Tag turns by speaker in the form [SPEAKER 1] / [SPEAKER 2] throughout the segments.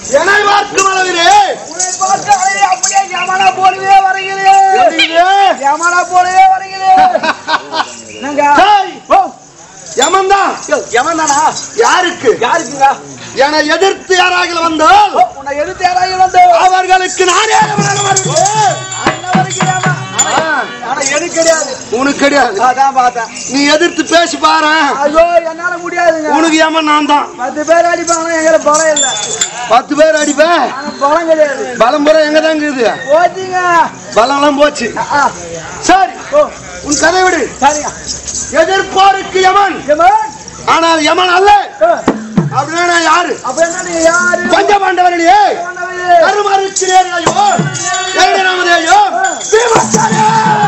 [SPEAKER 1] என்னை பார்க்கும் அளவிலே
[SPEAKER 2] உன்னை பார்த்து அழகே அப்படியே யமனா போலவே வருகிறேன்
[SPEAKER 1] எப்படியே?
[SPEAKER 2] யமனா போலவே வருகிறேன் என்னங்க
[SPEAKER 1] டேய்,
[SPEAKER 2] ஓ
[SPEAKER 1] யமன்தான்
[SPEAKER 2] யமன் தானா
[SPEAKER 1] யாருக்கு
[SPEAKER 2] யாருக்குங்க
[SPEAKER 1] என எதிர்த்து யாராக வந்தால்
[SPEAKER 2] ஓ, உன்னை எதிர்த்து யாராவது வந்து
[SPEAKER 1] அவர்களுக்கு நானே யமனாக வருவேன்.
[SPEAKER 2] அண்ணா வருகிறேன் ஆனா எனக்கு கிடையாது
[SPEAKER 1] உனக்கு கிடையாது
[SPEAKER 2] அதான் பார்த்தேன்
[SPEAKER 1] நீ எதிர்த்து பேசி பாரு
[SPEAKER 2] ஐயோ என்னால முடியாதுங்க
[SPEAKER 1] உனக்கு யமன் நான் தான்
[SPEAKER 2] பத்து பேர் அடிப்பாங்க எங்களை பலம் இல்ல
[SPEAKER 1] பத்து பேர் அடிப்பேன்
[SPEAKER 2] ஆனா பலம் கிடையாது
[SPEAKER 1] பலம் பூரா எங்க தான் இருக்குது
[SPEAKER 2] போச்சுங்க
[SPEAKER 1] பலம்லாம் போச்சு
[SPEAKER 2] ஆ,
[SPEAKER 1] சரி
[SPEAKER 2] ஓ
[SPEAKER 1] உன் கதை விடு
[SPEAKER 2] சரிங்க
[SPEAKER 1] எதிர்ப்போருக்கு யமன்
[SPEAKER 2] யமன்
[SPEAKER 1] ஆனால் யமன் அல்ல
[SPEAKER 2] ஓ,
[SPEAKER 1] அப்படின்னா நான் யாரு
[SPEAKER 2] அப்ப என்ன நீங்க யாரு
[SPEAKER 1] பஞ்சபாண்டவர்களே
[SPEAKER 2] பண்ணவே?
[SPEAKER 1] கருமருச்சிலேயோ எழுதினாமதேயோ பீமச்சாரே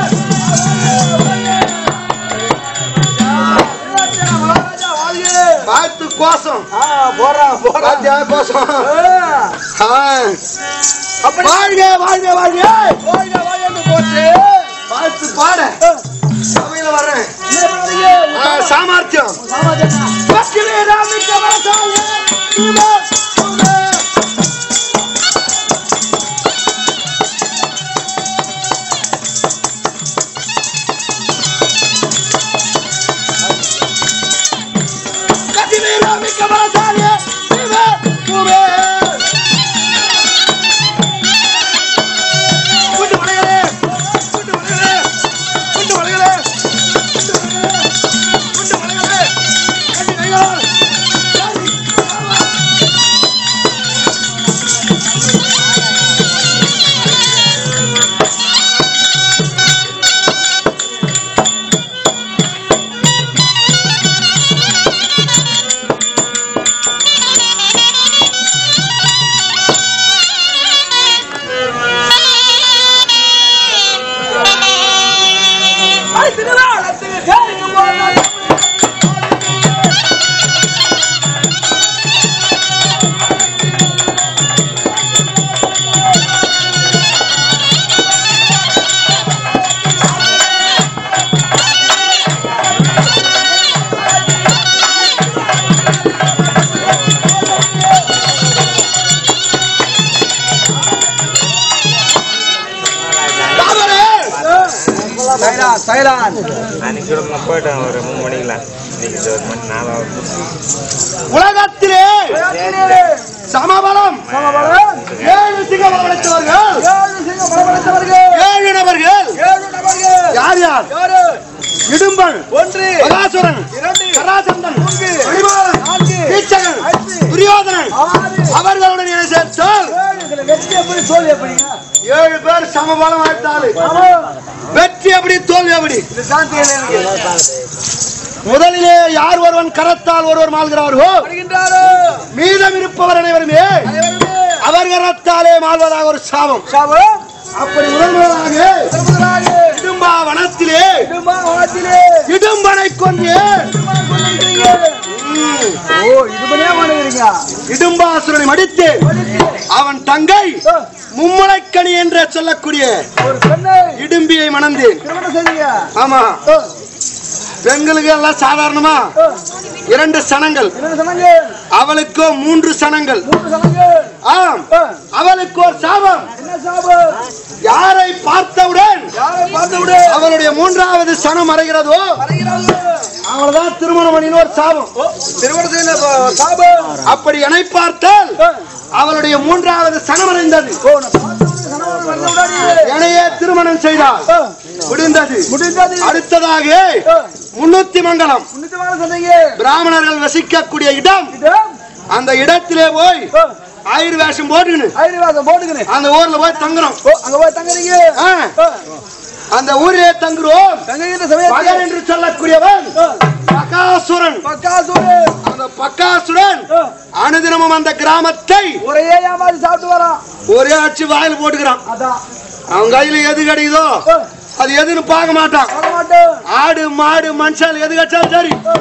[SPEAKER 2] மகாராஜா, வாழ்க.
[SPEAKER 1] பார்த்து கோசம்
[SPEAKER 2] ஆ, போறான், போறான்.
[SPEAKER 1] பாத்தியா கோசம்
[SPEAKER 2] ஆ,
[SPEAKER 1] ஆ.
[SPEAKER 2] அப்படி
[SPEAKER 1] வாழ்க வாழ்க வாழ்க
[SPEAKER 2] வாழ்க, வாழ்கன்னு போச்சு.
[SPEAKER 1] பார்த்து பாட
[SPEAKER 2] ஆ,
[SPEAKER 1] சபையில வர்றேன்
[SPEAKER 2] என்ன பண்றீங்க?
[SPEAKER 1] ஆ, சாமர்த்தியம்
[SPEAKER 2] சாமாஜனா.
[SPEAKER 1] பக்கிலே ராமிக்க வரசாலே துமே, துமே. பக்கிலே ராமிக்க வரசாலே துமே, துமே. குண்டு வளையலே, குண்டு வளையலே, குண்டு வளையலே, குண்டு வளையலே, குண்டு வளையலே, கட்டி கையால், சரி, ஆமா.
[SPEAKER 2] அடி, திருநாளத்துக்கு கேளுங்க போறான்.
[SPEAKER 1] தாமரை,
[SPEAKER 2] சைலான், சைலான்.
[SPEAKER 3] அன்னைக்கு கூட நான் போயிட்டேன் ஒரு மூணு மணிக்கெல்லாம் இன்னைக்கு இது ஒரு மணி நாலாவது
[SPEAKER 1] உலகத்திலே
[SPEAKER 2] உலகத்திலே
[SPEAKER 1] சமபலம்
[SPEAKER 2] சமபலம்,
[SPEAKER 1] ஏழு சிங்கம் படைத்தவர்கள்
[SPEAKER 2] ஏழு சிங்கம் பலப்படுத்தவர்கள்,
[SPEAKER 1] ஏழு நபர்கள்
[SPEAKER 2] ஏழு நபர்கள்.
[SPEAKER 1] யார் யார்
[SPEAKER 2] யாரு?
[SPEAKER 1] இடும்பன்
[SPEAKER 2] ஒன்று
[SPEAKER 1] பகாசுரன்
[SPEAKER 2] இரண்டு
[SPEAKER 1] கராசந்தன்
[SPEAKER 2] மூன்று
[SPEAKER 1] மணிமாறன்
[SPEAKER 2] நான்கு
[SPEAKER 1] கீச்சகன்
[SPEAKER 2] ஐந்து
[SPEAKER 1] துரியோதனன்
[SPEAKER 2] ஆறு
[SPEAKER 1] அவர்களுடன் இணை சேர்த்தால்
[SPEAKER 2] ஏழு இதுல வெற்றி எப்படி தோல்வி எப்படிங்க
[SPEAKER 1] ஏழு பேர் சமபலம் ஆயிட்டாரு
[SPEAKER 2] ஆமா
[SPEAKER 1] வெற்றி எப்படி தோல்வி எப்படி
[SPEAKER 2] இது சாந்தியில் எனக்கு
[SPEAKER 1] முதலிலே யார் ஒருவன் கரத்தால் ஒருவர் மாள்கிறார்களோ
[SPEAKER 2] வருகின்றாரோ
[SPEAKER 1] மீதம் இருப்பவர் அனைவருமே
[SPEAKER 2] அனைவருமே
[SPEAKER 1] அவர் கரத்தாலே மாள்வதாக ஒரு சாபம்
[SPEAKER 2] சாபம்
[SPEAKER 1] அப்படி முதல் முதலாக
[SPEAKER 2] முதலாக
[SPEAKER 1] இடும்பா வனத்திலே
[SPEAKER 2] இடும்பா வனத்திலே
[SPEAKER 1] இடும்பனை கொண்டு
[SPEAKER 2] இடும்பா கொண்டிருக்கிறீங்க. ஓ இடும்பனே பண்ணுகிறீங்க
[SPEAKER 1] இடும்பாசுரனை மடித்து அவன் தங்கை மும்மலைக்கணி என்று சொல்லக்கூடிய
[SPEAKER 2] ஒரு பெண்ணை
[SPEAKER 1] இடும்பியை மணந்தேன்
[SPEAKER 2] திருமணம் செய்யுங்க
[SPEAKER 1] ஆமா
[SPEAKER 2] ஓ,
[SPEAKER 1] பெண்களுக்கு எல்லாம் சாதாரணமா
[SPEAKER 2] ஓ,
[SPEAKER 1] இரண்டு சனங்கள்
[SPEAKER 2] என்ன சொன்னாங்க
[SPEAKER 1] அவளுக்கோ மூன்று சனங்கள்
[SPEAKER 2] மூன்று சொன்னாங்க
[SPEAKER 1] ஆம்
[SPEAKER 2] ஓ,
[SPEAKER 1] அவளுக்கு ஒரு சாபம்
[SPEAKER 2] என்ன சாபம்
[SPEAKER 1] யாரை பார்த்தவுடன்
[SPEAKER 2] யாரை பார்த்து விடு
[SPEAKER 1] அவளுடைய மூன்றாவது சனம் மறைகிறதோ
[SPEAKER 2] வருகிறார்கள்
[SPEAKER 1] அவள்தான் திருமணம் பண்ணின ஒரு சாபம்
[SPEAKER 2] திருமணம் செய்ய சாபம்
[SPEAKER 1] அப்படி என்னை பார்த்தால்
[SPEAKER 2] ஓ,
[SPEAKER 1] அவளுடைய மூன்றாவது சனம் அடைந்தது
[SPEAKER 2] ஓ, நான் பார்த்து விடு, கணவன் வந்த உடனே.
[SPEAKER 1] என்னையே திருமணம் செய்தால்
[SPEAKER 2] ஓ,
[SPEAKER 1] முடிந்தது
[SPEAKER 2] முடிந்தது
[SPEAKER 1] அடுத்ததாக
[SPEAKER 2] ஓ,
[SPEAKER 1] முன்னூத்தி மங்கலம்
[SPEAKER 2] முன்னிட்டு வாழ சொன்னீங்க
[SPEAKER 1] பிராமணர்கள் வசிக்கக்கூடிய இடம்
[SPEAKER 2] இது
[SPEAKER 1] அந்த இடத்திலே போய்
[SPEAKER 2] ஓ,
[SPEAKER 1] ஆயிரம் வேஷம் போட்டுக்கின்னு
[SPEAKER 2] ஐரிவாசம் போட்டுக்கிறேன்
[SPEAKER 1] அந்த ஊர்ல போய் தங்குறோம்
[SPEAKER 2] ஓ அங்க போய் தங்குறீங்க
[SPEAKER 1] ஆ,
[SPEAKER 2] ஓ,
[SPEAKER 1] அந்த ஊரிலே தங்குறோம்
[SPEAKER 2] தங்குகின்ற
[SPEAKER 1] மகன்
[SPEAKER 2] சமயத்தில்
[SPEAKER 1] என்று சொல்லக்கூடியவன்
[SPEAKER 2] ஓ,
[SPEAKER 1] பகாசுரன்
[SPEAKER 2] பக்காசூரு
[SPEAKER 1] அந்த பக்காசுரன்
[SPEAKER 2] ஓ,
[SPEAKER 1] அனுதினமும் அந்த கிராமத்தை
[SPEAKER 2] ஒரே ஏமாதி சாப்பிட்டு வரான்
[SPEAKER 1] ஒரே அச்சு வாயில் போட்டுக்கிறான்
[SPEAKER 2] அதான்
[SPEAKER 1] அவன் கையில எது கிடைக்குதோ
[SPEAKER 2] ஓ,
[SPEAKER 1] அது எதுன்னு பார்க்க மாட்டான்
[SPEAKER 2] வர மாட்டோம்
[SPEAKER 1] ஆடு மாடு மனுஷன் எது கச்சாலும் சரி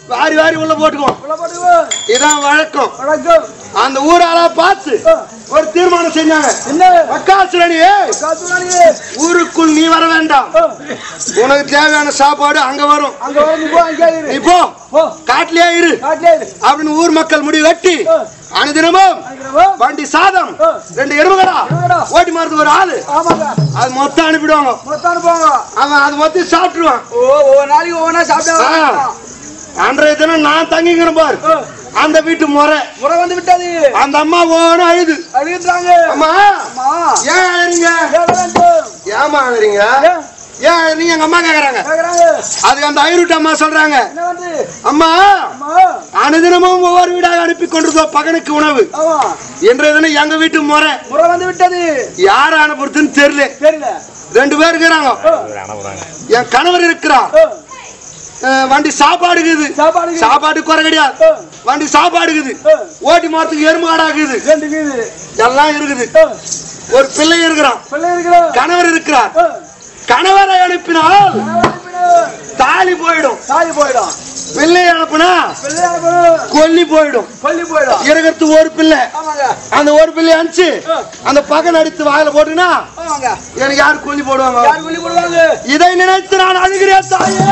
[SPEAKER 1] வாரி வாரி உள்ள போட்டுக்குவோம்
[SPEAKER 2] உள்ள போட்டுக்கோ
[SPEAKER 1] இதான் வழக்கம்
[SPEAKER 2] வணக்கம்
[SPEAKER 1] அந்த ஊரால பார்த்து ஒரு தீர்மானம் செஞ்சாங்க
[SPEAKER 2] என்ன
[SPEAKER 1] பக்காசுரனியே
[SPEAKER 2] காத்துறானியே
[SPEAKER 1] ஊருக்குள் நீ வர வேண்டாம் உனக்கு தேவையான சாப்பாடு அங்க வரும்
[SPEAKER 2] அங்க வர நீ போ அங்கே இரு
[SPEAKER 1] நீ போ
[SPEAKER 2] போ
[SPEAKER 1] காட்டிலே இரு
[SPEAKER 2] காட்டிலே இரு
[SPEAKER 1] அப்படின்னு ஊர் மக்கள் முடிவு கட்டி அனுதினமும்
[SPEAKER 2] அனுக்கிறவோ
[SPEAKER 1] வண்டி சாதம் ரெண்டு எருமைகளா
[SPEAKER 2] எருமைகளா.
[SPEAKER 1] ஓட்டி மாறுது ஒரு ஆளு
[SPEAKER 2] ஆமாங்க
[SPEAKER 1] அது மொத்தம் அனுப்பிடுவாங்க
[SPEAKER 2] மொத்தம் அனுப்புவாங்க
[SPEAKER 1] அவன் அது மொத்தம் சாப்பிட்டுருவான்
[SPEAKER 2] ஓ ஒவ்வொரு நாளைக்கு ஒவ்வொன்றா
[SPEAKER 1] ஆ.
[SPEAKER 2] சாப்பிட்டா
[SPEAKER 1] அன்றைய தினம் நான் தங்கிக்கிறேன் பாரு அந்த வீட்டு முறை
[SPEAKER 2] முறை வந்து விட்டது
[SPEAKER 1] அந்த அம்மா ஓன அழுது
[SPEAKER 2] அழுகுறாங்க
[SPEAKER 1] அம்மா
[SPEAKER 2] அம்மா
[SPEAKER 1] ஏன் அழுறீங்க
[SPEAKER 2] கேட்க வேண்டும்
[SPEAKER 1] ஏமா அழுறீங்க
[SPEAKER 2] ஏன்
[SPEAKER 1] ஏன் அழுறீங்க எங்க அம்மா கேக்குறாங்க
[SPEAKER 2] கேட்கறாங்க
[SPEAKER 1] அதுக்கு அந்த ஐருட்டு அம்மா சொல்றாங்க
[SPEAKER 2] என்ன வந்து
[SPEAKER 1] அம்மா
[SPEAKER 2] அம்மா
[SPEAKER 1] அனுதினமும் ஒவ்வொரு வீடாக அனுப்பி கொண்டிருக்கோம் பகனுக்கு உணவு
[SPEAKER 2] ஆமா
[SPEAKER 1] இன்றைய தினம் எங்க வீட்டு முறை
[SPEAKER 2] முறை வந்து விட்டது
[SPEAKER 1] யார அனுப்புறதுன்னு தெரியல
[SPEAKER 2] தெரியல
[SPEAKER 1] ரெண்டு பேர் இருக்கிறாங்க
[SPEAKER 3] அனுப்புறாங்க
[SPEAKER 1] என் கணவர் இருக்கிறார்
[SPEAKER 2] ஓ,
[SPEAKER 1] அஹ் வண்டி சாப்பாடு இருக்குது
[SPEAKER 2] சாப்பாடு
[SPEAKER 1] சாப்பாடு குறை கிடையாது வண்டி சாப்பாடு இருக்குது ஓட்டி மாத்துக்கு எருமை ஆடாக்குது
[SPEAKER 2] ரெண்டு கீது
[SPEAKER 1] எல்லாம் இருக்குது ஒரு பிள்ளை இருக்கிறான்
[SPEAKER 2] பிள்ளை இருக்கிற
[SPEAKER 1] கணவர் இருக்கிறார் கணவரை அனுப்பினால் தாலி போயிடும்
[SPEAKER 2] சாதி போயிடும்
[SPEAKER 1] பிள்ளை அனுப்புனா
[SPEAKER 2] பிள்ளை அனுப்பணும்
[SPEAKER 1] கொல்லி போயிடும்
[SPEAKER 2] கொல்லி போயிடும்
[SPEAKER 1] இருக்கிறது ஒரு பிள்ளை
[SPEAKER 2] ஆமாங்க
[SPEAKER 1] அந்த ஒரு பிள்ளை அனுப்பிச்சு அந்த பகன் அடித்து வாயில போட்டுனா
[SPEAKER 2] ஆமாங்க
[SPEAKER 1] எனக்கு யாரு கொல்லி போடுவாங்க
[SPEAKER 2] யார் கொல்லி போடுவாங்க
[SPEAKER 1] இதை நினைத்து நான் அழுகிறேன் தாயே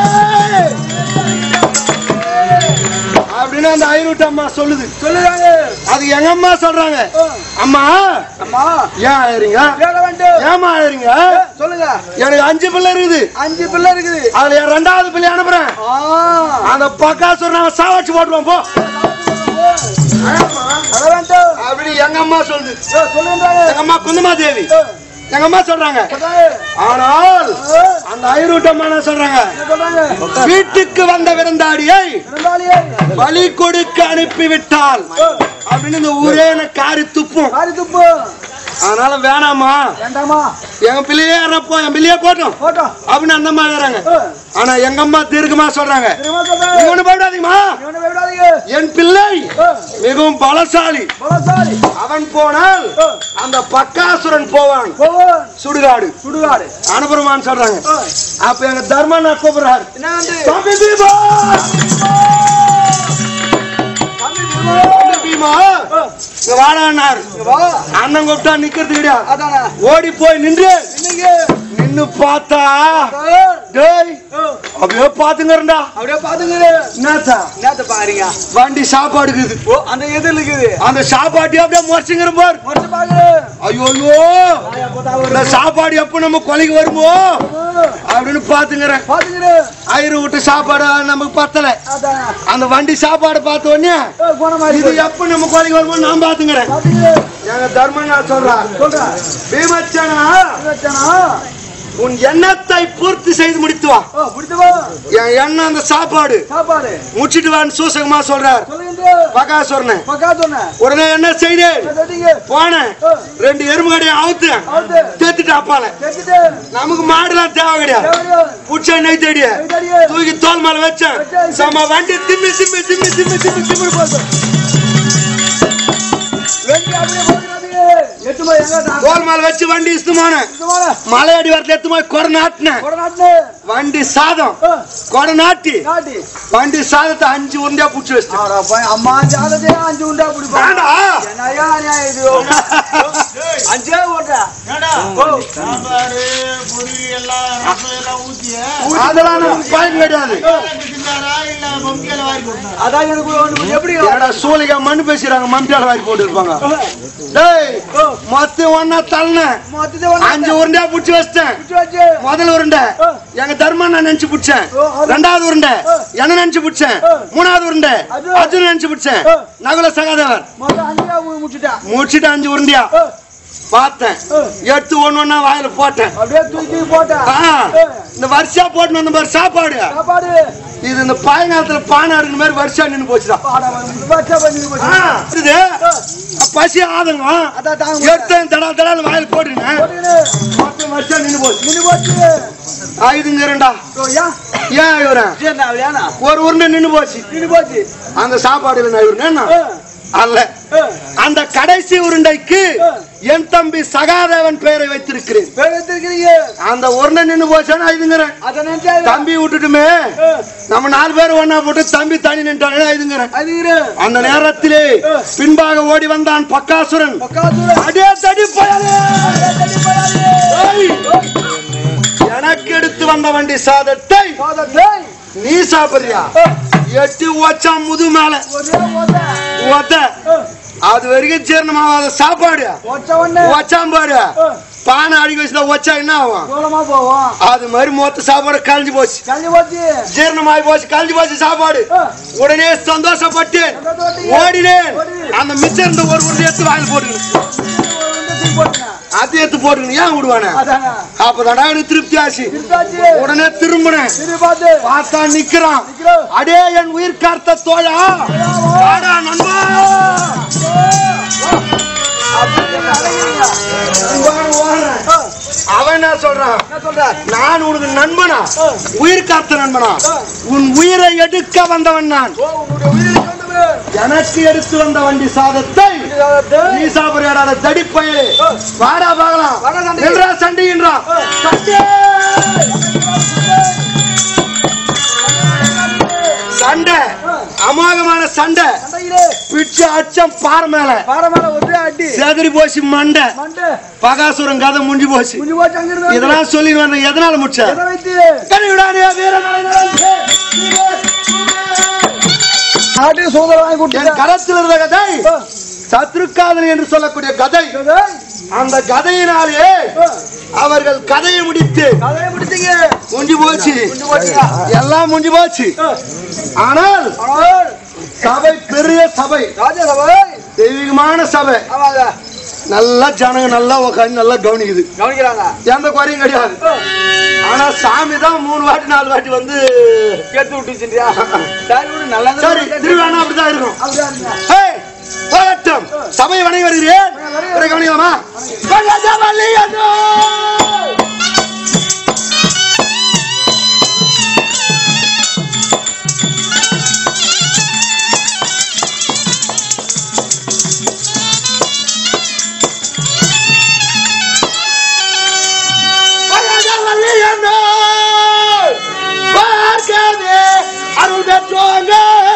[SPEAKER 1] அப்படின்னு அந்த ஐநூட்டு அம்மா சொல்லுது
[SPEAKER 2] சொல்லுறாங்க
[SPEAKER 1] அது எங்க அம்மா சொல்றாங்க அம்மா
[SPEAKER 2] அம்மா
[SPEAKER 1] ஏன் ஆயிரீங்க
[SPEAKER 2] கேட்க வேண்டும்
[SPEAKER 1] ஏமா ஆயிரீங்க
[SPEAKER 2] சொல்லுங்க
[SPEAKER 1] எனக்கு அஞ்சு பிள்ளை இருக்குது
[SPEAKER 2] அஞ்சு பிள்ளை இருக்குது
[SPEAKER 1] அதுல என் ரெண்டாவது பிள்ளை அனுப்புறேன்
[SPEAKER 2] ஆ
[SPEAKER 1] அந்த பக்கா சொல்றாங்க சாவாச்சு போட்டுருவோம் போ
[SPEAKER 2] வர வேண்டும்
[SPEAKER 1] அப்படின்னு எங்க அம்மா சொல்லுது
[SPEAKER 2] சொல்லுன்றாங்க
[SPEAKER 1] எங்க அம்மா குந்தமா தேவி எங்க அம்மா சொல்றாங்க
[SPEAKER 2] சொல்றாங்க
[SPEAKER 1] ஆனால் அந்த ஐநூட்டு அம்மா என்ன சொல்றாங்க
[SPEAKER 2] என்ன சொல்றாங்க
[SPEAKER 1] வீட்டுக்கு வந்த விருந்தாடியை
[SPEAKER 2] விருந்தாளியே
[SPEAKER 1] பலி கொடுக்க அனுப்பி விட்டால் அப்படின்னு இந்த ஊரே எனக்கு காரி துப்பும்
[SPEAKER 2] காரி துப்பு
[SPEAKER 1] அதனால வேணாமா
[SPEAKER 2] வேண்டாமா
[SPEAKER 1] என் பிள்ளையே இறப்போம் என் பிள்ளையே போட்டோம்
[SPEAKER 2] போட்டோம்
[SPEAKER 1] அப்படின்னு அந்த அம்மா எழுதுறாங்க ஆனா எங்க அம்மா தீர்க்கமா சொல்றாங்க
[SPEAKER 2] தெரியுமா
[SPEAKER 1] நீ
[SPEAKER 2] சொல்றாங்க
[SPEAKER 1] ஒண்ணு போயிடாதீங்கம்மா
[SPEAKER 2] இவனை விடாதீங்க
[SPEAKER 1] என் பிள்ளை மிகவும் பலசாலி
[SPEAKER 2] பலசாலி
[SPEAKER 1] அவன் போனால் அந்த பக்காசுரன் போவான்
[SPEAKER 2] போவோம்
[SPEAKER 1] சுடுகாடு
[SPEAKER 2] சுடுகாடு
[SPEAKER 1] அனுப்புறமான்னு சொல்றாங்க அப்ப எங்க தர்மனா கூப்பிடுறாரு
[SPEAKER 2] என்ன வந்து
[SPEAKER 1] தம்பி பீமா
[SPEAKER 2] தம்பி பீமா.
[SPEAKER 1] தம்பி பீமா இங்க வாடான்னாரு
[SPEAKER 2] இங்க வா
[SPEAKER 1] அண்ணன் கூப்பிட்டா நிக்கிறது கிடையாது
[SPEAKER 2] அதானே
[SPEAKER 1] ஓடி போய் நின்று
[SPEAKER 2] இன்னைக்கு
[SPEAKER 1] நின்னு பார்த்தா
[SPEAKER 2] ஆ,
[SPEAKER 1] டேய்
[SPEAKER 2] ஆ,
[SPEAKER 1] அப்படியே பாத்துங்கறா
[SPEAKER 2] அப்படியே பாத்துங்க
[SPEAKER 1] என்னத்தா
[SPEAKER 2] என்னத்த பாருங்க
[SPEAKER 1] வண்டி சாப்பாடு இருக்குது
[SPEAKER 2] ஓ அந்த எதிரில் இருக்குது
[SPEAKER 1] அந்த சாப்பாட்டையும் அப்படியே முறைச்சுங்கிற பார்
[SPEAKER 2] மறைச்சு பாக்குறேன்
[SPEAKER 1] ஐயோ இந்த சாப்பாடு எப்ப நம்ம கொலைக்கு வருமோ அப்படின்னு பாத்துங்கிறேன்
[SPEAKER 2] பாத்துக்கிறேன்
[SPEAKER 1] ஐயரு விட்டு சாப்பாடு நமக்கு பத்தல
[SPEAKER 2] அதானே
[SPEAKER 1] அந்த வண்டி சாப்பாடு பார்த்த உடனே
[SPEAKER 2] ஏ, போன மாதிரி
[SPEAKER 1] இது எப்ப நம்ம கொலைக்கு வருமோ நான் பாத்துங்கிறேன்
[SPEAKER 2] பாத்துக்கிறேன்
[SPEAKER 1] எங்க தர்மனா சொல்றா
[SPEAKER 2] சொல்றேன்
[SPEAKER 1] பீமச்சனா
[SPEAKER 2] வச்சானா
[SPEAKER 1] உன் எண்ணத்தை பூர்த்தி செய்து முடித்து வா
[SPEAKER 2] ஓ பிடித்து வா
[SPEAKER 1] என் எண்ணம் அந்த சாப்பாடு
[SPEAKER 2] சாப்பாடு
[SPEAKER 1] முடிச்சிட்டு வான்னு சூசகமா சொல்றார்
[SPEAKER 2] சொல்லுங்க
[SPEAKER 1] பகா சொன்னேன்
[SPEAKER 2] பக்கா சொன்னேன்
[SPEAKER 1] உடனே என்ன செய்தேன்
[SPEAKER 2] என்ன கேட்டீங்க
[SPEAKER 1] போனேன் ரெண்டு எறும்பு கடையை அவுத்தேன்
[SPEAKER 2] அவுத்து
[SPEAKER 1] தேத்திட்டு அப்பால
[SPEAKER 2] கேட்டுட்டு
[SPEAKER 1] நமக்கு மாடுலாம் தேவை கிடையாது
[SPEAKER 2] தேவையோ
[SPEAKER 1] புடிச்ச நெய் தேடிய
[SPEAKER 2] கைதடியே
[SPEAKER 1] தூக்கி தோல் மேல வச்சேன் சம வண்டி திம்மி திம்மி திம்மி திம்மி திம்மி திம்மி போச்சு
[SPEAKER 2] வெண்டி அப்படியே போகிறாதீங்க எட்டு மணி எங்க நான்
[SPEAKER 1] தோல் மேல வச்சு வண்டி இஸ்துமான
[SPEAKER 2] சுத்தமான
[SPEAKER 1] மலை அடி வரல எத்து போய் கொடை நாட்டினேன்
[SPEAKER 2] கொடநாட்டு
[SPEAKER 1] வண்டி சாதம்
[SPEAKER 2] ஆ,
[SPEAKER 1] கொடை நாட்டி
[SPEAKER 2] நாட்டி
[SPEAKER 1] வண்டி சாதத்தை அஞ்சு உருண்டையா புடிச்சு வச்சிட்டேன்
[SPEAKER 2] ஆடா போய் அம்மா ஜாததே அஞ்சு உண்டா பிடிப்பா
[SPEAKER 1] வேண்டா
[SPEAKER 2] என்னையா நியாயம் இது அஞ்சே ஓட்டா
[SPEAKER 4] சாம்பாரு பொரி எல்லாம் ரசம் எல்லாம் ஊத்திய
[SPEAKER 1] அதெல்லாம் நமக்கு பயன் கிடையாது
[SPEAKER 4] தின்னாரா இல்ல மம்மியால வாங்கி கொடுத்தாரா
[SPEAKER 2] அதான் எனக்கு ஒண்ணு எப்படி
[SPEAKER 1] ஏடா சூளிகா மண்ணு பேசுறாங்க மம்டியால வாங்கி போட்டு இருப்பாங்க டேய் மொத்தம் ஒன்னா தள்ளனேன்
[SPEAKER 2] மொத்தத்தை ஒண்ணா
[SPEAKER 1] அஞ்சு உருண்டையா புடிச்சு வச்சிட்டேன்
[SPEAKER 2] பிடிச்சு வச்சு
[SPEAKER 1] முதல் உருண்டை எங்க தர்மன் நான் நினைச்சு பிடிச்சேன் ரெண்டாவது உருண்டை என்ன நினைச்சு பிடிச்சேன் மூணாவது உருண்டை அர்ஜுன் நினைச்சு பிடிச்சேன் நகுல சகாதேவர்
[SPEAKER 2] மொத்தம் அஞ்சா முடிச்சுட்டேன்
[SPEAKER 1] முடிச்சிட்டு அஞ்சு உருண்டையா பார்த்தேன் எடுத்து ஒண்ணு ஒண்ணா வாயில போட்டேன்
[SPEAKER 2] அப்படியே தூக்கி தூக்கி போட்டேன்
[SPEAKER 1] ஆ, இந்த வருஷா போட்டு வந்த மாதிரி சாப்பாடு
[SPEAKER 2] சாப்பாடு
[SPEAKER 1] இது இந்த பாயங்காலத்துல பானை இருக்கிற மாதிரி வருஷா நின்னு போச்சுடா
[SPEAKER 2] ஆடா வச்சா பண்ணி போச்சு
[SPEAKER 1] ஆ, இது பசி ஆதங்கம்
[SPEAKER 2] அதான் தாங்க
[SPEAKER 1] எடுத்தேன் தடா தடான்னு வாயில போட்டுனேன்
[SPEAKER 2] போட்டுக்கின்னு
[SPEAKER 1] மொத்தம் வருஷா நின்னு போச்சு
[SPEAKER 2] நின்னு போச்சு
[SPEAKER 1] ஆயுதுங்கிறேன்டா
[SPEAKER 2] ஓ, ஏன்
[SPEAKER 1] ஏன் இவரேன்
[SPEAKER 2] என்ன அப்படியானா
[SPEAKER 1] ஒரு உருண்டை நின்னு போச்சு
[SPEAKER 2] நின்னு போச்சு
[SPEAKER 1] அந்த சாப்பாடு இல்லை நான் இவரு என்ன
[SPEAKER 2] ஆ,
[SPEAKER 1] அல்ல
[SPEAKER 2] ஆ.
[SPEAKER 1] அந்த கடைசி உருண்டைக்கு என் தம்பி சகாதேவன் பெயரை வைத்திருக்கிறேன்
[SPEAKER 2] பேர் வைத்திருக்கிறீங்க
[SPEAKER 1] அந்த உருண்டை நின்னு போச்சானா இதுங்கிறேன்
[SPEAKER 2] அதை நினைச்சா
[SPEAKER 1] தம்பி விட்டுட்டுமே நம்ம நாலு பேர் ஒண்ணா போட்டு தம்பி தனி நின்றானே இதுங்கிறேன்
[SPEAKER 2] அதுகிறேன்
[SPEAKER 1] அந்த நேரத்திலே பின்பாக ஓடி வந்தான் பக்காசுரன்
[SPEAKER 2] பக்காசூர
[SPEAKER 1] அடே தடி பயலே ஏய்! எனக்கு எடுத்து வந்த வண்டி சாதத்தை
[SPEAKER 2] பாதத்தை
[SPEAKER 1] நீ சாப்பிடுறியா எட்டி ஓச்சான் முது மேல
[SPEAKER 2] ஒரே ஓத
[SPEAKER 1] ஓத்த அது வரைக்கும் ஜீரணமாவாத சாப்பாடு
[SPEAKER 2] ஒச்ச ஒண்ணு
[SPEAKER 1] ஓச்சான் பாரு பானை அடிக்க வச்சுதான் ஓச்சா என்ன ஆகும்
[SPEAKER 2] தூரமா போவோம்
[SPEAKER 1] அது மாதிரி மொத்த சாப்பாடு கழிஞ்சு போச்சு
[SPEAKER 2] கல்வி போச்சு
[SPEAKER 1] ஜீரணமாகி போச்சு கழிஞ்சு போச்சு சாப்பாடு உடனே சந்தோஷப்பட்டு ஓடினேன் அந்த மிச்சம் இருந்த ஒரு உருண்டை எடுத்து வாங்கி போட்டுக்கணும்
[SPEAKER 2] போட்டுங்க
[SPEAKER 1] அது எடுத்து போட்டுக்கணும் ஏன் விடுவானே
[SPEAKER 2] அதாங்க
[SPEAKER 1] அப்பதாடா எனக்கு திருப்தி ஆச்சு
[SPEAKER 2] திருப்பாச்சு
[SPEAKER 1] உடனே திரும்பினேன்
[SPEAKER 2] திரு பார்த்து
[SPEAKER 1] பார்த்தா நிக்கிறான்
[SPEAKER 2] நிக்கிறோம்.
[SPEAKER 1] அடே என் உயிர் காத்த தோழா வாடா நண்பா வாங்க, வாங்க. அவன் என்ன சொல்றான்
[SPEAKER 2] என்ன சொல்ற
[SPEAKER 1] நான் உனக்கு நண்பனா உயிர் காத்த நண்பனா உன் உயிரை எடுக்க வந்தவன் நான்
[SPEAKER 2] ஓ உன்னுடைய உயிரை கொண்டு
[SPEAKER 1] எனக்கு எடுத்து வந்த வண்டி சாதத்தை நீ சாப்பிடுறாட தடி பயலே வாடா பார்க்கலாம்
[SPEAKER 2] வாடா சண்டைக்கு.
[SPEAKER 1] நின்றா சண்டைன்றான் சண்டை சண்டை அமோகமான சண்டை
[SPEAKER 2] சண்டையிலே
[SPEAKER 1] பிச்சு அச்சம் பாறை மேல
[SPEAKER 2] பாரமான ஒரே அடி
[SPEAKER 1] செதறி போச்சு மண்டை
[SPEAKER 2] மண்டை
[SPEAKER 1] பகாசுரம் கதை முடிஞ்சு போச்சு
[SPEAKER 2] குஞ்சு போச்சு அங்கிருந்து
[SPEAKER 1] இதெல்லாம் சொல்லி வந்தேன் எதனால முடிச்ச
[SPEAKER 2] எதை வைத்து
[SPEAKER 1] கனிவிடாதே வீரமலை நடந்தே.
[SPEAKER 2] நாட்டுக்கு சுதந்திரம் வாங்கி
[SPEAKER 1] என்
[SPEAKER 2] கொடுத்துட்டேன்
[SPEAKER 1] கரத்தில் இருந்த கதை சத்ருக்காதல் என்று சொல்லக்கூடிய கதை அந்த கதையினாலே அவர்கள் கதையை முடித்து
[SPEAKER 2] கதையை முடித்தீங்க
[SPEAKER 1] முடிஞ்சு போச்சு
[SPEAKER 2] குஞ்சு போச்சுங்க
[SPEAKER 1] எல்லாம் முடிஞ்சு போச்சு ஆனால்
[SPEAKER 2] ஆனால்
[SPEAKER 1] சபை பெரிய சபை
[SPEAKER 2] ராஜசபை
[SPEAKER 1] தெய்வீகமான சபை
[SPEAKER 2] ஆமாங்க
[SPEAKER 1] நல்லா ஜனங்க நல்லா உட்காந்து நல்லா கவனிக்குது
[SPEAKER 2] கவனிக்கிறாங்க
[SPEAKER 1] எந்த குறையும் கிடையாது ஆனா சாமி தான் மூணு வாட்டி நாலு வாட்டி வந்து
[SPEAKER 2] கேட்டு விட்டுச்சுன்றியா சரி விடு நல்லா
[SPEAKER 1] சரி திருவிழா அப்படிதான் இருக்கும்
[SPEAKER 2] அப்படியா இருங்க
[SPEAKER 1] ஏய், போகட்டும் சபை வணங்கி வருகிறேன் பிறகு கவனிக்கலாமா பகஜவல்லி அண்ணா! பகஜவல்லி அண்ணா! பார்க்கவே அருள் பெற்றோங்க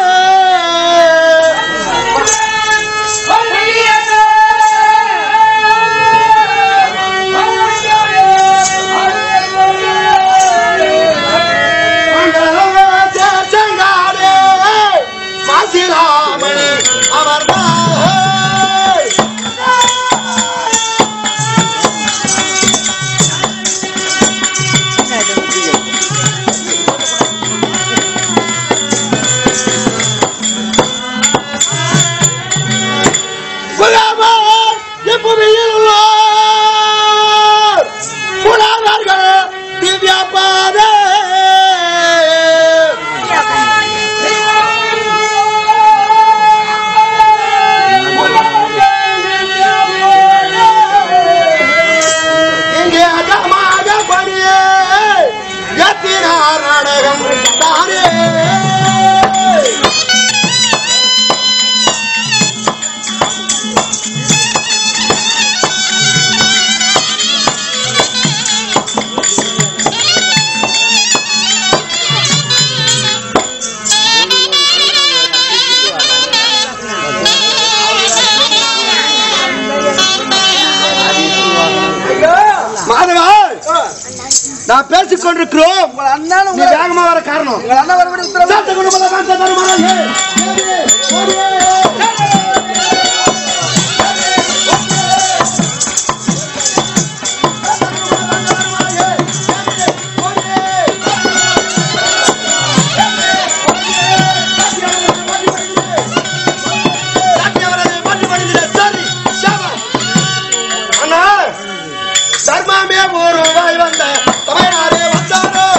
[SPEAKER 1] திவ்யா பாதே இங்கே அகமாக படியே எத்தினார் நாடகம் தானே மாதவா நான் பேசிக் கொண்டிருக்கிறோம்
[SPEAKER 2] உங்கள் அண்ணன்
[SPEAKER 1] நீ
[SPEAKER 2] உங்கள்
[SPEAKER 1] வேகமா வர காரணம்
[SPEAKER 2] உங்கள் அண்ணன் வரும்படி உத்தரவு
[SPEAKER 1] சாத்த குடும்பத்தை காத்த தருமானா, ஏய், ஓடு, ஓடு. அண்ணா தர்மாமே பூர்வமாய் வந்த தமிழ்நாடே வந்தாரோ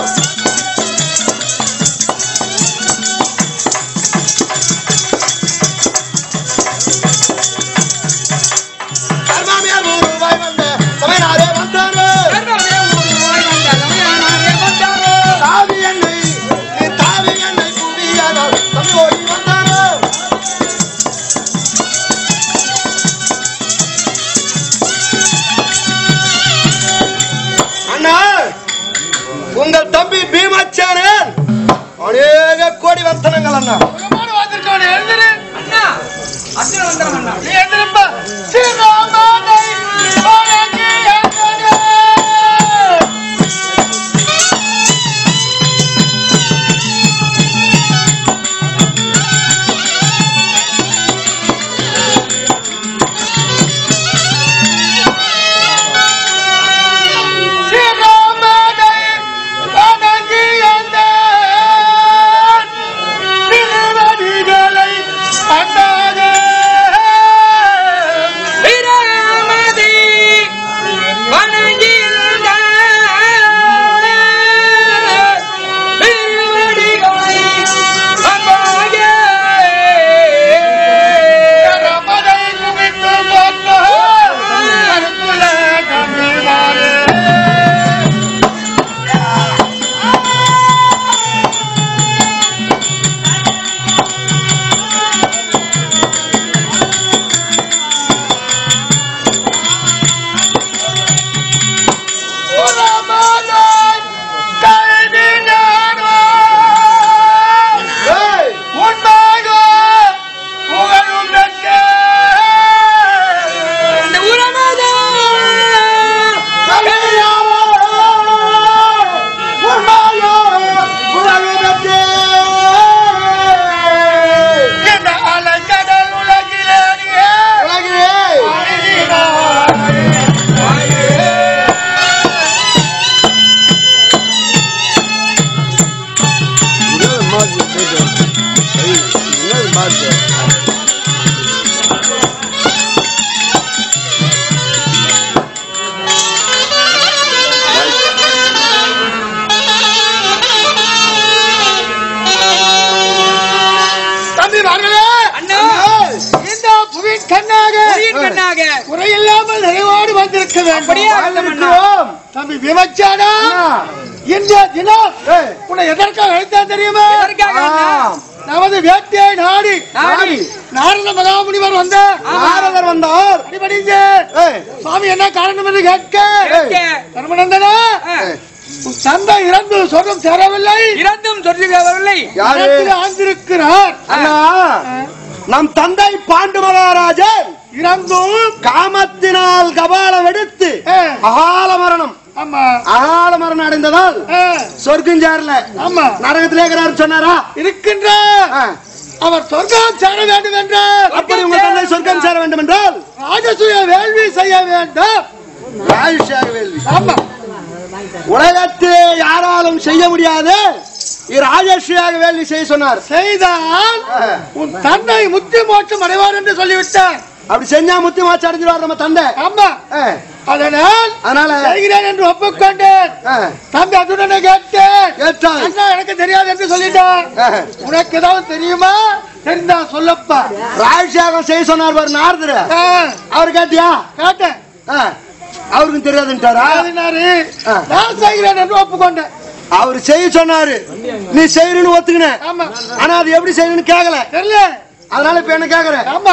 [SPEAKER 1] வாழ்த்துக்கள் அண்ணா
[SPEAKER 4] சுகமான வந்திருக்கவனே, எழுந்திரு.
[SPEAKER 2] அண்ணா அர்ஜுன வந்தனம் அண்ணா
[SPEAKER 4] நீ எழுந்திருப்பா. சிவமானை வணங்கி அண்ணனே. சிவமானை வணங்கி அண்ணன். திருவடிகளை அண்ணாதே.
[SPEAKER 2] பிரமதி வணங்கியிருந்த திருவடிகளை அம்பாயே.
[SPEAKER 4] ரமதை குவித்து போற்ற அருகுல தமிழ்வாரே. உலமாலை கல்விஞானோ. உண்மையோ புகழும் பெற்றே.
[SPEAKER 2] இந்த உரமதா
[SPEAKER 4] கல்விஞானோ. உண்மையோ புகழும் பெற்றே. இந்த அலைக்கடல் உலகிலே நீயே அழிகிறாய். தம்பிமார்களே
[SPEAKER 2] அண்ணா
[SPEAKER 4] இந்த புவின் கண்ணாக
[SPEAKER 2] புரியின் கண்ணாக
[SPEAKER 4] குறையில்லாமல் நிறைவோடு வந்திருக்க வேண்டும்
[SPEAKER 2] அப்படியே ஆகட்டும் அண்ணா.
[SPEAKER 4] தம்பி விமச்சானா இந்த தினம் உன்னை எதற்காக அழைத்தான் தெரியுமா
[SPEAKER 2] எதற்காக அண்ணா?
[SPEAKER 4] நமது வேட்டையை நாடி
[SPEAKER 2] நாடி.
[SPEAKER 4] நாரத மகாமுனிவர் வந்தார்
[SPEAKER 1] நாரதர் வந்தார்
[SPEAKER 4] அடிபடிங்க
[SPEAKER 1] ஏய்,
[SPEAKER 4] சுவாமி என்ன காரணம் என்று கேட்க
[SPEAKER 2] கேட்க.
[SPEAKER 4] தர்மநந்தனா
[SPEAKER 2] ஆ,
[SPEAKER 4] உன் தந்தை இறந்து சொர்க்கம் சேரவில்லை
[SPEAKER 2] இரண்டும் சொல்லுகிறவர்களே
[SPEAKER 1] யாரு
[SPEAKER 4] இடத்தில் ஆழ்ந்திருக்கிறார்
[SPEAKER 1] அண்ணா நம் தந்தை பாண்டு மகாராஜர்
[SPEAKER 4] இறந்தும்
[SPEAKER 1] காமத்தினால் கபாலம் எடுத்து
[SPEAKER 4] ஆ,
[SPEAKER 1] அகால மரணம்
[SPEAKER 4] ஆமா
[SPEAKER 1] அகால மரணம் அடைந்ததால்
[SPEAKER 4] ஆ,
[SPEAKER 1] சொர்க்கம் சேரல
[SPEAKER 4] ஆமா
[SPEAKER 1] நரகத்திலே இருக்கிறார் சொன்னாரா
[SPEAKER 4] இருக்கின்ற
[SPEAKER 1] ஆ,
[SPEAKER 4] அவர் சொர்க்கம் சேர வேண்டும் என்றார்
[SPEAKER 1] அப்படி உங்க தந்தை சொர்க்கம் சேர வேண்டும் என்றால்
[SPEAKER 4] ராஜசூய வேள்வி செய்ய வேண்டும்
[SPEAKER 1] ஆயுஷாக வேள்வி
[SPEAKER 4] ஆமா
[SPEAKER 1] உலகத்திலே யாராலும் செய்ய முடியாது ராஜஸ்ரீயாக வேள்வி செய்ய சொன்னார்
[SPEAKER 4] செய்தால்
[SPEAKER 1] ஆ,
[SPEAKER 4] உன் தன்னை முத்தி மோட்சம் அடைவார் என்று சொல்லிவிட்டார்
[SPEAKER 1] அப்படி செஞ்சா முத்தி மாச்சு அடைஞ்சிருவார் நம்ம தந்தை
[SPEAKER 4] ஆமா
[SPEAKER 1] ஆ,
[SPEAKER 4] அதனால்
[SPEAKER 1] அதனால
[SPEAKER 4] செய்கிறேன் என்று ஒப்புக்கொண்டேன்
[SPEAKER 1] ஆ,
[SPEAKER 4] தம்பி அதுடனே கேட்டேன்
[SPEAKER 1] ஏற்றால்
[SPEAKER 4] அண்ணா எனக்கு தெரியாது என்று சொல்லிட்டான்
[SPEAKER 1] ஆ,
[SPEAKER 4] உனக்கு ஏதாவது தெரியுமா தெரிந்தா சொல்லப்பா
[SPEAKER 1] ராஜ்யாகம் செய்ய சொன்னார் பாரு நாரதர்
[SPEAKER 4] ஆ,
[SPEAKER 1] அவர் கேட்டியா
[SPEAKER 4] கேட்டேன்
[SPEAKER 1] ஆ, அவருக்கும் தெரியாதுன்ட்டாரா
[SPEAKER 4] அதனாரு
[SPEAKER 1] ஆ.
[SPEAKER 4] நான் செய்கிறேன் என்று ஒப்புக்கொண்டேன்
[SPEAKER 1] அவர் செய்ய சொன்னாரு நீ செய்யணும்னு ஒத்துக்கின
[SPEAKER 4] ஆமா
[SPEAKER 1] ஆனா அது எப்படி செய்யணும்னு கேட்கல
[SPEAKER 4] தெரியல
[SPEAKER 1] அதனால இப்ப என்ன கேக்குற
[SPEAKER 4] ஆமா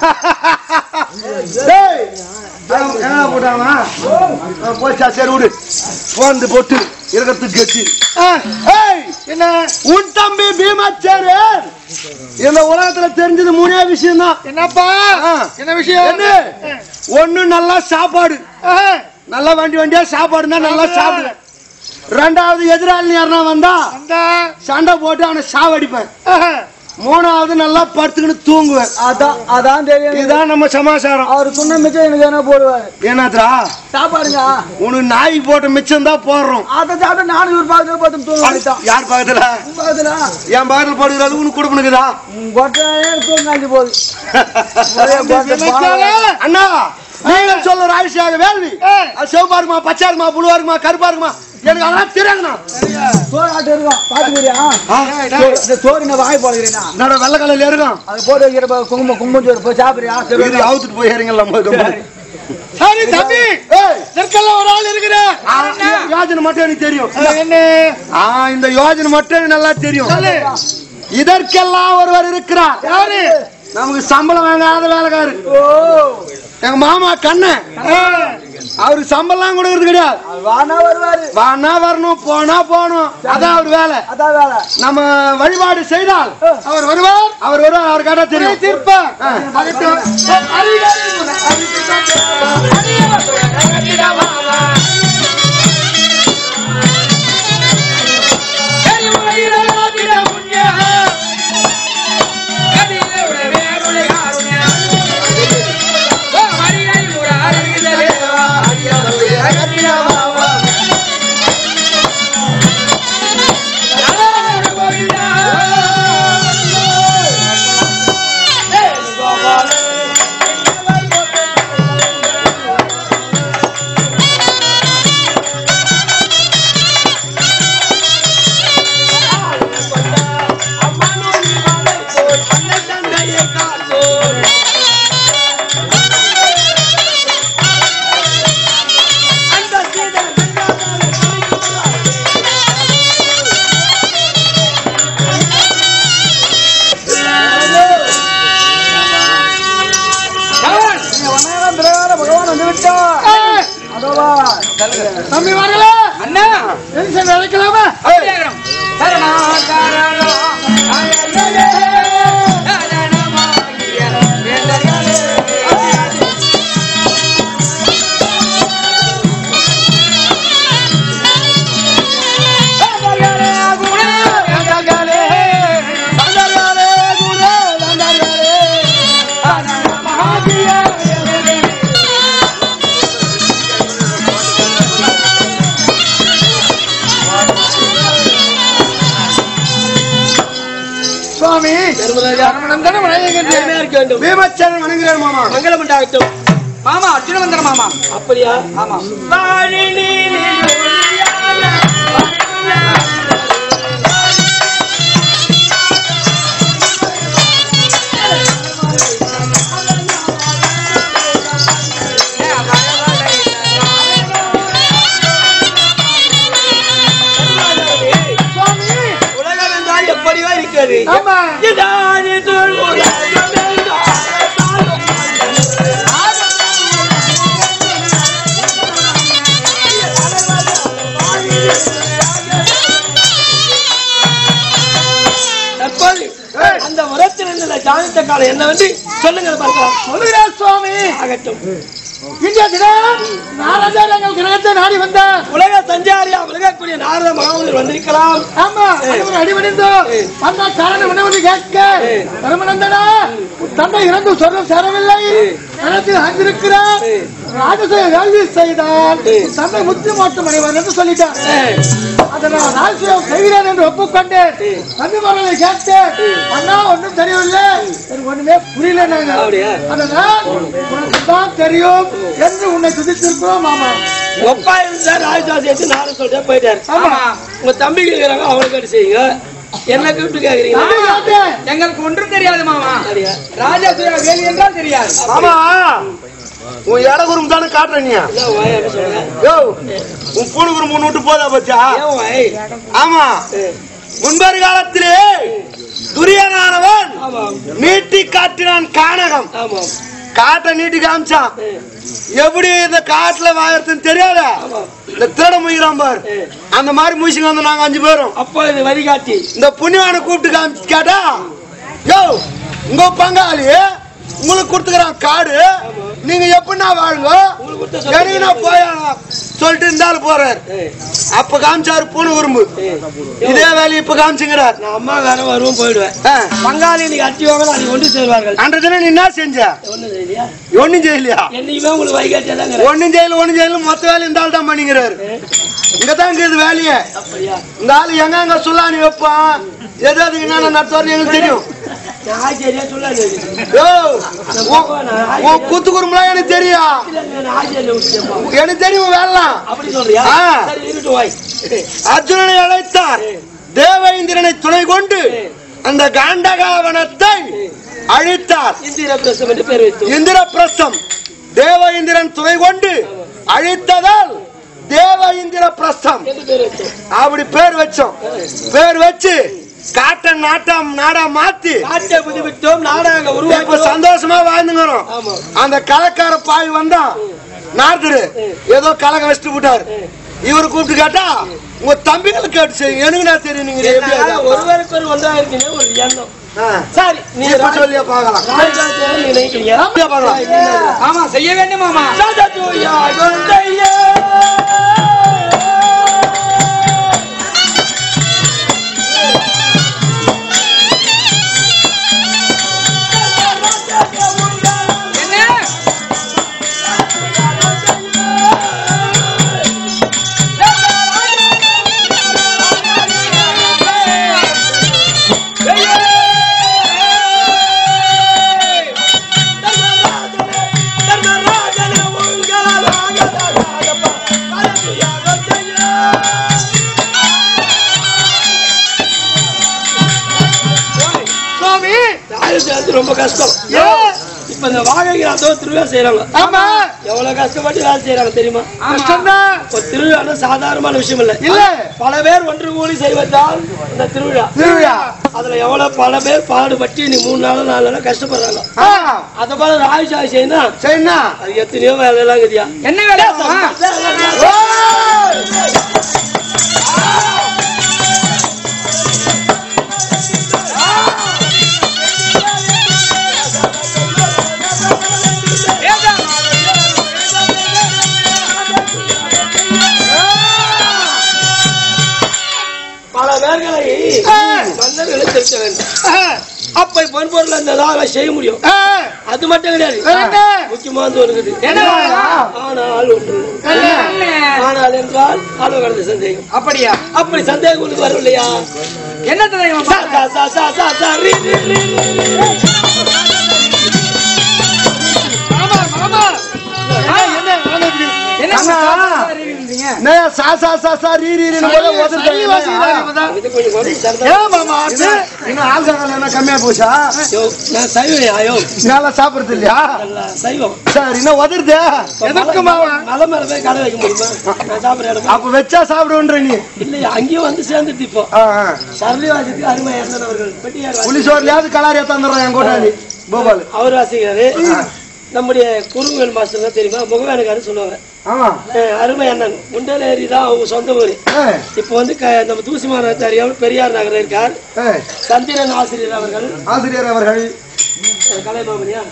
[SPEAKER 1] டேய், அவன் என்ன போட்டாமா அவன் போச்சா சரி விடு போந்து போட்டு இருக்கிறதுக்கு கட்சி
[SPEAKER 4] ஆ,
[SPEAKER 1] ஏய்
[SPEAKER 4] என்ன
[SPEAKER 1] உன் தம்பி பீமாச்சாரு இந்த உலகத்துல தெரிஞ்சது மூணே விஷயம் தான்
[SPEAKER 4] என்னப்பா
[SPEAKER 1] ஆ.
[SPEAKER 4] என்ன விஷயம்
[SPEAKER 1] என்ன? ஒண்ணு நல்லா சாப்பாடு
[SPEAKER 4] ஆ,
[SPEAKER 1] நல்லா வண்டி வண்டியா சாப்பாடுனா நல்லா சாப்பிடுவேன் ரெண்டாவது எதிராளி யாருன்னா வந்தா
[SPEAKER 4] அந்த
[SPEAKER 1] சண்டை போட்டு அவனை சாவடிப்பேன்
[SPEAKER 4] ஆ,
[SPEAKER 1] மூணாவது நல்லா படுத்துக்கின்னு தூங்குவேன்
[SPEAKER 5] அதான் அதான் தெரியும்
[SPEAKER 1] இதுதான் நம்ம சமாச்சாரம்
[SPEAKER 5] அவர் சொன்ன மிச்சம் எனக்கு என்ன போடுவாரு
[SPEAKER 1] ஏனாத்ரா
[SPEAKER 5] சாப்பாடுங்க
[SPEAKER 1] உனக்கு நாய் போட்ட மிச்சம் தான் போடுறோம்
[SPEAKER 5] அதை சாப்பிட்டு நானும் இவர் பார்த்து பார்த்து தூங்க வேண்டியதான்
[SPEAKER 1] யார் பக்கத்துல
[SPEAKER 5] பக்கத்துல
[SPEAKER 1] என் பக்கத்துல போடுகிற அளவுக்கு உனக்கு கொடுப்பனுக்குதா
[SPEAKER 5] கொட்டையே தூங்க காஞ்சி போகுது ஒரே கொட்டை
[SPEAKER 4] விமர்சனம்.
[SPEAKER 5] பாவம்.
[SPEAKER 1] அண்ணா நீங்க சொல்ல ராஜ்யாக வேள்வி
[SPEAKER 4] ஆ.
[SPEAKER 1] அது சிவப்பா இருக்குமா பச்சை இருக்குமா புழுவா இருக்குமா கருப்பா இருக்குமா எனக்கு அதெல்லாம் தெரியாதுண்ணா
[SPEAKER 5] சோறாட்டு இருக்கும் பாத்துக்கிறியா இந்த சோறு நான் வாய் போடுகிறேனா
[SPEAKER 1] என்னோட வெள்ளை கலையில இருக்கும்
[SPEAKER 5] அது போட்டு வைக்கிற ப- குங்குமம் குங்குமம் சோறு போய் சாப்பிடுறியா சரி,
[SPEAKER 1] இது அவுத்துட்டு போய் இறங்கல
[SPEAKER 4] சரி தம்பி இதற்கெல்லாம் ஒரு ஆள் இருக்கிறார்
[SPEAKER 1] யோஜனை மட்டும் எனக்கு தெரியும்
[SPEAKER 4] என்ன
[SPEAKER 1] ஆ இந்த யோஜனை மட்டும் எனக்கு நல்லா தெரியும்
[SPEAKER 4] சொல்லு
[SPEAKER 1] இதற்கெல்லாம் ஒருவர் இருக்கிறார்
[SPEAKER 4] யாரு
[SPEAKER 1] நமக்கு சம்பளம் வாங்காத வேலைக்காரு
[SPEAKER 5] ஓ
[SPEAKER 1] எங்க மாமா கண்ணன்
[SPEAKER 4] ஆ,
[SPEAKER 1] அவருக்கு சம்பளம் கொடுக்கறது கிடையாது
[SPEAKER 5] வானா வருவாரு
[SPEAKER 1] வானா வரணும் போனா போகணும் அதான் அவர் வேலை
[SPEAKER 5] அதான் வேலை
[SPEAKER 1] நம்ம வழிபாடு செய்தால் அவர் வருவார் அவர் வருவார் அவர் கடை தெரியும் தீர்ப்பார்
[SPEAKER 5] வண்ணாரம் பிரகாரம் பகவான் வந்து விட்டார் அதோவா
[SPEAKER 4] தம்பி வரல
[SPEAKER 2] அண்ணா
[SPEAKER 4] டென்ஷன் அழைக்கலாமா
[SPEAKER 2] சரணா சரணா
[SPEAKER 4] சுவாமி நந்தன வணங்குகின்றேன்
[SPEAKER 1] பீமச்சரன் வணங்குகிறார் மாமா
[SPEAKER 2] மங்களம் உண்டாகட்டும் மாமா அர்ஜுன வந்தன மாமா அப்படியா ஆமா உலகம் என்றால் எப்படியோ இருக்கிறது
[SPEAKER 4] ஆமா
[SPEAKER 2] இதானி தோல் உலகம் தற்போது அந்த உரத்திலிருந்து ஜானித்த காலம் என்னவென்று சொல்லுங்க பார்க்கலாம்
[SPEAKER 4] சொல்லுகிறார் சுவாமி
[SPEAKER 2] ஆகட்டும்
[SPEAKER 4] இந்திய தினம் நாலாந்தார் எங்கள் கிரகத்தை நாடி வந்தார்
[SPEAKER 2] உலக சஞ்சாரியா உலகக்கூடிய நாரத மகாமுனிவர் வந்திருக்கலாம்
[SPEAKER 4] ஆமா அவர் அடிபணிந்து அந்த காரணம் என்னவென்று கேட்க தர்மநந்தனா உன் தந்தை இறந்து சொல்ல சேரவில்லை கணத்தில் அங்கிருக்கிறார் ராஜசேக வேள்வி செய்தால் உன் தந்தை முத்து மாற்றம் அடைவார் என்று சொல்லிட்டார் அதை நான் ராஜசேகம் செய்கிறேன் என்று ஒப்புக்கொண்டேன் தம்பி மகளை கேட்டேன் அண்ணா ஒன்றும் தெரியவில்லை எனக்கு ஒண்ணுமே புரியல நாங்க
[SPEAKER 2] அப்படியா?
[SPEAKER 4] அதனால் உனக்கு தான் தெரியும் என்று உன்னை துதித்திருக்கிறோம் மாமா
[SPEAKER 2] ஒப்பா இருந்தார் ராஜதாசி நானும் சொல்றேன் போயிட்டாரு
[SPEAKER 4] ஆமா.
[SPEAKER 2] உங்க தம்பி கேக்குறாங்க அவனுக்கு அடி செய்யுங்க என்ன கூப்பிட்டு
[SPEAKER 4] தம்பி
[SPEAKER 2] கேக்குறீங்க
[SPEAKER 4] கேட்டேன்
[SPEAKER 2] எங்களுக்கு ஒன்றும் தெரியாது மாமா ராஜா சுயா வேலி என்றால் தெரியாது
[SPEAKER 1] மாமா உன் இட குறும்பு தானே காட்டுற நீ
[SPEAKER 2] என்ன வாய் அப்படி சொல்லுங்க
[SPEAKER 1] யோ உன் பூணு குறும்பு ஒண்ணு விட்டு போதா பச்சா
[SPEAKER 2] ஏன் வாய்
[SPEAKER 1] ஆமா முன்பொரு காலத்திலே துரியனானவன்
[SPEAKER 2] ஆமா
[SPEAKER 1] நீட்டி காட்டினான் கானகம்
[SPEAKER 2] ஆமா
[SPEAKER 1] காட்டை நீட்டி காமிச்சான் எப்படி இந்த காட்டுல வாயறதுன்னு தெரியாத இந்த திருட முயறான் பாரு அந்த மாதிரி முயற்சிங்க வந்து நாங்க அஞ்சு பேரும்
[SPEAKER 2] அப்போ இது வழிகாட்டி
[SPEAKER 1] இந்த புண்ணியவானை கூப்பிட்டு காமிச்சு கேட்டா யோ உங்க பங்காளி உங்களுக்கு கொடுத்துக்கிறான் காடு நீங்க எப்படின்னா வாழுங்க
[SPEAKER 2] உங்களுக்கு கொடுத்த
[SPEAKER 1] எனக்கு நான் போய் சொல்லிட்டு இருந்தாலும் போறாரு அப்ப காமிச்சாரு பூனை உரும்பு இதே வேலையை இப்ப காமிச்சுங்கிறார்
[SPEAKER 2] நான் அம்மா வேற வருவோம் போயிடுவேன்
[SPEAKER 1] ஆ.
[SPEAKER 2] பங்காளி இன்னைக்கு அட்டி வாங்க அன்னைக்கு ஒன்று சேருவார்கள்
[SPEAKER 1] அன்றைய தினம் நீ என்ன செஞ்ச
[SPEAKER 2] ஒன்றும் செய்யலையா
[SPEAKER 1] ஒண்ணும் செய்யலையா
[SPEAKER 2] என்னைக்குமே உங்களுக்கு வைகாட்டியா தாங்க
[SPEAKER 1] ஒண்ணும் செய்யல ஒண்ணும் செய்யல மொத்த வேலை இந்த ஆள் தான் பண்ணிக்கிறாரு இங்கதான் இருக்குது வேலையே
[SPEAKER 2] அப்படியா
[SPEAKER 1] இந்த ஆளு எங்க எங்க சொல்லானி வைப்பான் எது அதுக்கு என்னென்ன நடத்துவார்னு எங்களுக்கு தெரியும்
[SPEAKER 2] நான் சரியா சொல்லாது
[SPEAKER 1] யோ, உன் உன் குத்து குறும்புலாம் எனக்கு தெரியும்
[SPEAKER 2] நான் ஆச்சரிய விஷயமா
[SPEAKER 1] எனக்கு தெரியும் வேலாம்
[SPEAKER 2] அப்படி சொல்றியா
[SPEAKER 1] ஆ.
[SPEAKER 2] சரி இருக்கட்டும் வாய்
[SPEAKER 1] அர்ஜுனனை அழைத்தார் தேவேந்திரனை துணை கொண்டு அந்த காண்டகாவனத்தை அழித்தார்
[SPEAKER 2] இந்திர பிரசம் என்று பேர் வைத்தோம்
[SPEAKER 1] இந்திரபிரஸ்தம் தேவ இந்திரன் துணை கொண்டு அழித்ததால் தேவ இந்திர பிரஸ்தம்
[SPEAKER 2] என்று பேர் வைத்தோம்
[SPEAKER 1] அப்படி பேர் வச்சோம் பேர் வச்சு காட்ட நாட்டம் நாடா மாத்தி
[SPEAKER 2] காட்டை புதுவிட்டோம் நாடாக
[SPEAKER 1] இப்ப
[SPEAKER 2] உருவாக்கி
[SPEAKER 1] சந்தோஷமா வாழ்ந்துங்கிறோம்
[SPEAKER 2] ஆமா
[SPEAKER 1] அந்த கலக்கார பாய் வந்தான் நார்தரு ஏதோ கலகம் வச்சுட்டு விட்டாரு இவரு கூப்பிட்டு கேட்டா உங்க தம்பிகளுக்கு கேட்டு செய்யுங்க எனக்கு நான் தெரியும் நீங்க எப்படி
[SPEAKER 2] என்ன,
[SPEAKER 1] அது?
[SPEAKER 2] ஒருவருக்கு ஒரு ஒன்றா இருக்கீங்க ஒரு எண்ணம்
[SPEAKER 1] ஆ.
[SPEAKER 2] சரி
[SPEAKER 1] நீ
[SPEAKER 2] நீங்க
[SPEAKER 1] இப்ப சொல்லியே பார்க்கலாம்
[SPEAKER 2] ராஜராஜன் நீங்க நினைக்கிறீங்க
[SPEAKER 1] அப்படியே பார்க்கலாம்
[SPEAKER 5] ஆமா செய்ய வேண்டும் மாமா
[SPEAKER 2] ராஜாஜோயா குழந்தையே. தர்மராஜனே உங்களாக ராஜப்பா, ராஜாஜோயா குழந்தையே.
[SPEAKER 4] சுவாமி
[SPEAKER 2] ஆயுள் வந்து ரொம்ப கஷ்டம்
[SPEAKER 4] ஏன்?
[SPEAKER 2] இப்ப இந்த வாகை கிராமத்தோ திருவிழா செய்யறாங்க
[SPEAKER 4] ஆமா
[SPEAKER 2] எவ்வளவு கஷ்டப்பட்டு வேலை செய்யறாங்க தெரியுமா
[SPEAKER 4] கஷ்டம்தான்
[SPEAKER 2] ஒரு திருவிழா சாதாரணமான விஷயம் இல்ல
[SPEAKER 4] இல்ல
[SPEAKER 2] பல பேர் ஒன்று கூடி செய்வதால் இந்த திருவிழா
[SPEAKER 4] திருவிழா
[SPEAKER 2] அதுல எவ்வளவு பல பேர் பாடுபட்டு நீ மூணு நாள் நாலு நாள் கஷ்டப்படுறாங்க
[SPEAKER 4] ஆ,
[SPEAKER 2] அத போல ராஜா செய்யணும்
[SPEAKER 1] சரிண்ணா
[SPEAKER 2] அது எத்தனையோ வேலை எல்லாம் இருக்குதியா
[SPEAKER 5] என்ன வேலை மாமா
[SPEAKER 2] பல பேர்களை மன்னர்களை திருத்த வேண்டும் அப்ப பொன்பொருள் அந்த நாளை செய்ய முடியும்
[SPEAKER 4] ஆ,
[SPEAKER 2] அது மட்டும் கிடையாது
[SPEAKER 4] என்ன?
[SPEAKER 2] முக்கியமானது ஒரு இருக்குது
[SPEAKER 5] என்ன வேலை?
[SPEAKER 2] ஆனால் ஒன்று ஆனால் என்றால் அளவு கடந்த சந்தேகம்
[SPEAKER 5] அப்படியா
[SPEAKER 2] அப்படி சந்தேகம் உனக்கு வரும் இல்லையா
[SPEAKER 5] என்ன தெரியுமா
[SPEAKER 2] சா, சா, சா, சா, சா, சா, ரீ, ரீ, ரீ, ரீ, ரீ.
[SPEAKER 4] மாமா மாமா என்ன என்ன வாங்க
[SPEAKER 5] என்ன
[SPEAKER 1] அண்ணா.
[SPEAKER 5] இருக்கீங்க
[SPEAKER 1] என்ன சா சா சா சா ரீ ரீ ரீன்னு போல ஓதுறது என்னய்யா?
[SPEAKER 2] இது கொஞ்சம் குறைச்சு தரதா?
[SPEAKER 1] ஏன் மாமா அது? இன்னும் ஆள்காரங்கள் என்ன கம்மியா போச்சா
[SPEAKER 2] யோ, நான் சைவம் ஐயோ
[SPEAKER 1] நல்லா சாப்பிடுறது இல்லையா
[SPEAKER 2] நல்லா சைவம்
[SPEAKER 1] சரி இன்னும் உதருது
[SPEAKER 4] எதுக்கு மாமா
[SPEAKER 2] மலை மேல போய் கடை வைக்க முடியுமா நான் சாப்பிடுற இடம்
[SPEAKER 1] அப்ப வச்சா சாப்பிடுன்ற நீ
[SPEAKER 2] இல்லையா அங்கேயும் வந்து சேர்ந்துட்டு இப்போ
[SPEAKER 1] ஆ, ஆ.
[SPEAKER 2] சரளிவாஜத்துக்கு அருமை இறந்தன் அவர்கள் பெட்டியார் வாசி-
[SPEAKER 1] புலிசோர்லயாவது கலாரியா தந்துடுறான் என் கூட்டாளி கோபால்
[SPEAKER 2] அவர் வாசிக்கிறாரு நம்முடைய குருங்கல் மாஸ்டர் தான் தெரியுமா முகவேனுக்காரு சொல்லுவாங்க
[SPEAKER 1] ஆமா
[SPEAKER 2] அஹ் அருமை அண்ணன் முண்டல் ஏரி தான் அவங்க சொந்த ஊரு
[SPEAKER 1] ஏய்,
[SPEAKER 2] இப்போ வந்து க- நம்ம தூசி மாநகரத்தை அறியாமல் பெரியார் நகரில் இருக்கார்
[SPEAKER 1] ஏய்,
[SPEAKER 2] சந்திரன் ஆசிரியர் அவர்கள்
[SPEAKER 1] ஆசிரியர் அவர்கள்
[SPEAKER 2] அஹ் கலைமாமணியா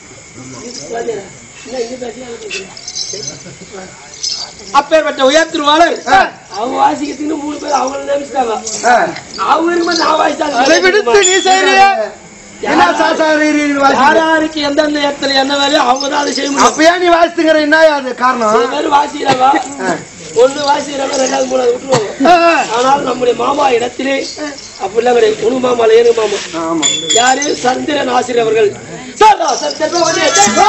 [SPEAKER 2] என்ன இங்க பேசியா, அங்க பேசியா? அப்பேற்பட்ட உயர்த்திருவாளர் அவங்க வாசிக்கிறதுக்கு மூணு பேர் அவங்கள நினைச்சிட்டாங்க
[SPEAKER 1] ஏய்,
[SPEAKER 2] அவங்க இருக்கும்போது நான் வாசித்தாங்க
[SPEAKER 4] அதை விடுத்து நீ செய்யறிய
[SPEAKER 1] என்ன சா சா ரீ ரீ ரீன்னு
[SPEAKER 2] யார்
[SPEAKER 1] வாசிக்கிற?
[SPEAKER 2] யாருக்கு எந்தெந்த இடத்துல என்ன வேலையோ அவங்க தான் அதை செய்ய முடியும்
[SPEAKER 1] அப்ப ஏன் நீ வாசித்துங்கிற என்ன அது காரணம்
[SPEAKER 2] சில பேர் வாசிக்கிறாங்க ஒண்ணு வாசிக்கிறாங்க ரெண்டாவது மூணாவது விட்டுருவாங்க ஆனால் நம்முடைய மாமா இடத்திலே அப்படிலாம் கிடையாது உணு மாமா ஏனு மாமா
[SPEAKER 1] ஆமா
[SPEAKER 2] யாரு சந்திரன் ஆசிரியர் அவர்கள் சார், சார், சார், செல்வம் வந்து,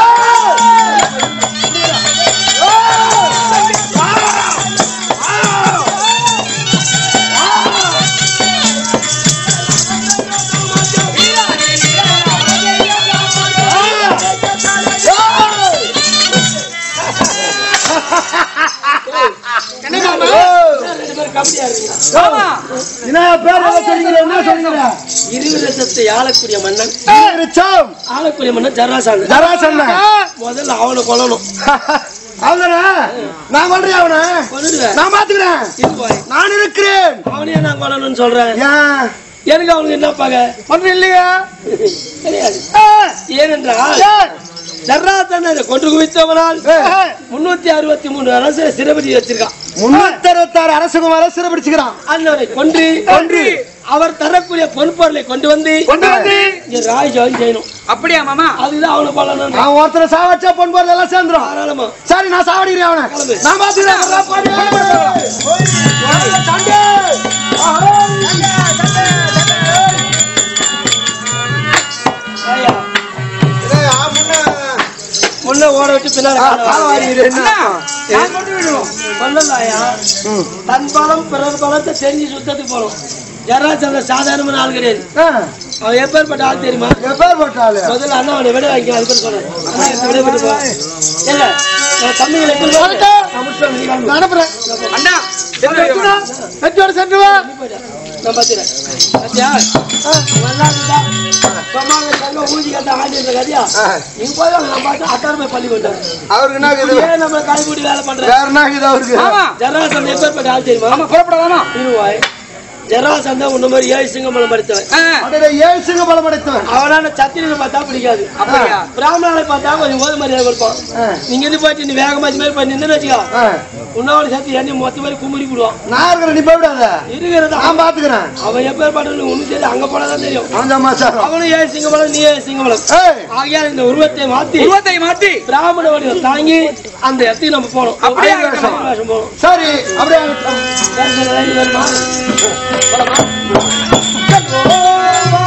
[SPEAKER 4] என்ன மாமா
[SPEAKER 2] சார், ரெண்டு பேரும் கபடியா இருக்கீங்க
[SPEAKER 1] என்ன பேர் என்ன சொல்லிக்கிற என்ன சொல்லிக்கிற
[SPEAKER 2] இருபது லட்சத்தை ஆளக்கூடிய மன்னன்
[SPEAKER 1] இருச்சோம்
[SPEAKER 2] ஆளக்கூடிய மன்னன் ஜராசாங்க
[SPEAKER 1] ஜராசன்ன
[SPEAKER 2] முதல்ல அவனை கொல்லணும்
[SPEAKER 1] அவன நான் கொள்றேன் அவன
[SPEAKER 2] கொண்டுடுவேன்
[SPEAKER 1] நான் பாத்துக்கிறேன்
[SPEAKER 2] இருப்பாய்
[SPEAKER 1] நான் இருக்கிறேன்
[SPEAKER 2] அவனையே நான் கொல்லணும்னு சொல்றேன்
[SPEAKER 1] ஏன்
[SPEAKER 2] எனக்கு அவனுக்கு என்ன பாக்க
[SPEAKER 4] ஒன்றும் இல்லையா
[SPEAKER 2] கிடையாது ஏனென்றால் ஜர்ராத்தன் அதை கொண்டு குவித்தவனால் முன்னூத்தி அறுபத்தி மூணு அரசு சிறைபடி வச்சிருக்கான்
[SPEAKER 1] முன்னூத்தி அறுபத்தாறு அரசுகுமார சிறப்பிடிச்சுக்கிறான்
[SPEAKER 2] அண்ணனை கொன்று கொன்று அவர் தரக்கூடிய பொன்பொருளை கொண்டு வந்து
[SPEAKER 1] கொண்டு வந்து
[SPEAKER 2] இங்க ராய் ஜாயின் செய்யணும்
[SPEAKER 5] அப்படியா மாமா
[SPEAKER 2] அதுதான் அவனை கொல்லணும்
[SPEAKER 1] அவன் ஒருத்தரை சாவச்சா பொன் போறது எல்லாம் சேர்ந்துரும்
[SPEAKER 2] தாராளமா
[SPEAKER 1] சரி நான் சாவடிக்கிறேன் அவனை
[SPEAKER 2] கிளம்பு.
[SPEAKER 1] நான் பாத்துக்கிறேன் எல்லாம் பாடி. சண்டை.
[SPEAKER 2] ஏய்யா, முன்ன ஓட விட்டு பின்னால
[SPEAKER 1] ஆ,
[SPEAKER 2] காலை
[SPEAKER 1] காலை
[SPEAKER 2] வாரி.
[SPEAKER 1] வாரிக்கிறேன். என்ன அர்த்தம்?
[SPEAKER 5] நான் கொண்டு விடுவோம்
[SPEAKER 2] சொல்லலாயா
[SPEAKER 1] ம்.
[SPEAKER 2] தன் பலம் பிறர் பலத்தை தெரிஞ்சு சுத்தத்துக்கு போகணும் ஜராச்சந்திர சாதாரணமான ஆள் கிடையாது
[SPEAKER 1] ஆ,
[SPEAKER 2] அவன் எப்பேற்பட்ட ஆள் தெரியுமா
[SPEAKER 1] எப்பேர் போட்டாளு
[SPEAKER 2] முதல்ல அண்ணா அவனை விட வைக்க அது பேர் சொல்றேன் அண்ணா என்னை விட விட்டு போ இல்ல நான் தம்பிகளை எடுத்துட்டு போறேன். நான் முடிச்சுட்டு வந்து நீ கிளம்பு.
[SPEAKER 4] நான் அனுப்புறேன்
[SPEAKER 5] அண்ணா
[SPEAKER 4] வெற்றியோட சென்று வா
[SPEAKER 2] நீ போயிடு. நான் பாத்துக்கிறேன் பாத்தியா வல்லாதுடா. சொன்னாங்க, தங்கம் ஊதி கட்ட ஆண்டி இருந்த கதையா? இங்க போய் நான் பார்த்து அத்தாருமே பள்ளி கொண்டாரு.
[SPEAKER 1] அவருக்கு என்ன இது
[SPEAKER 2] ஏன் நம்ம கைகூடி வேலை பண்ற?
[SPEAKER 1] வேற என்ன இது அவருக்கு
[SPEAKER 2] ஜராசந்தன் எப்பேற்பட்ட ஆள் தெரியுமா?
[SPEAKER 5] புறப்படலாமா
[SPEAKER 2] இருவாய். ஜராசந்தன் உன்ன மாதிரி ஏழு சிங்கமலம் படித்தவன்.
[SPEAKER 1] அடடே, ஏழு சிங்க பலம் அடைத்தவன்
[SPEAKER 2] அவனால சத்திரியனை பார்த்தா பிடிக்காது
[SPEAKER 5] அப்படியா?
[SPEAKER 2] பிராமணனை பார்த்தா கொஞ்சம் ஓது மரியாதை கொடுப்பான் நீங்க இருந்து போயிட்டு நீ வேகமா இது மாதிரி போய் நின்று வச்சுக்கோ
[SPEAKER 1] ஆ.
[SPEAKER 2] உன்னோட சேர்த்து எண்ணி மொத்த மாதிரி கும்பிடி போடுவான்
[SPEAKER 1] நான் இருக்கிறேன் நீ போய்விடாத
[SPEAKER 2] இருக்கிறதா
[SPEAKER 1] நான் பாத்துக்கிறேன்
[SPEAKER 2] அவன் எப்பேற்பட்ட ஒண்ணு தெரியும் அங்க போனாதான் தெரியும்
[SPEAKER 1] அவன் சமாச்சாரம்
[SPEAKER 2] அவனும் ஏழு சிங்கமலம் நீ ஏழு சிங்கமலம்
[SPEAKER 1] ஏய்,
[SPEAKER 2] ஆகியால் இந்த உருவத்தை மாத்தி
[SPEAKER 5] உருவத்தை மாத்தி
[SPEAKER 2] பிராமண வடிவம் தாங்கி அந்த இடத்துக்கு நம்ம போனோம்
[SPEAKER 5] அப்படியே
[SPEAKER 2] அப்படியே
[SPEAKER 5] ஆகட்டும்.
[SPEAKER 2] வேஷம் போனோம்
[SPEAKER 1] சரி அப்படியே ஆகட்டும்.
[SPEAKER 2] வேற சில line வருமா? போலாமா?
[SPEAKER 1] ஓ, வா.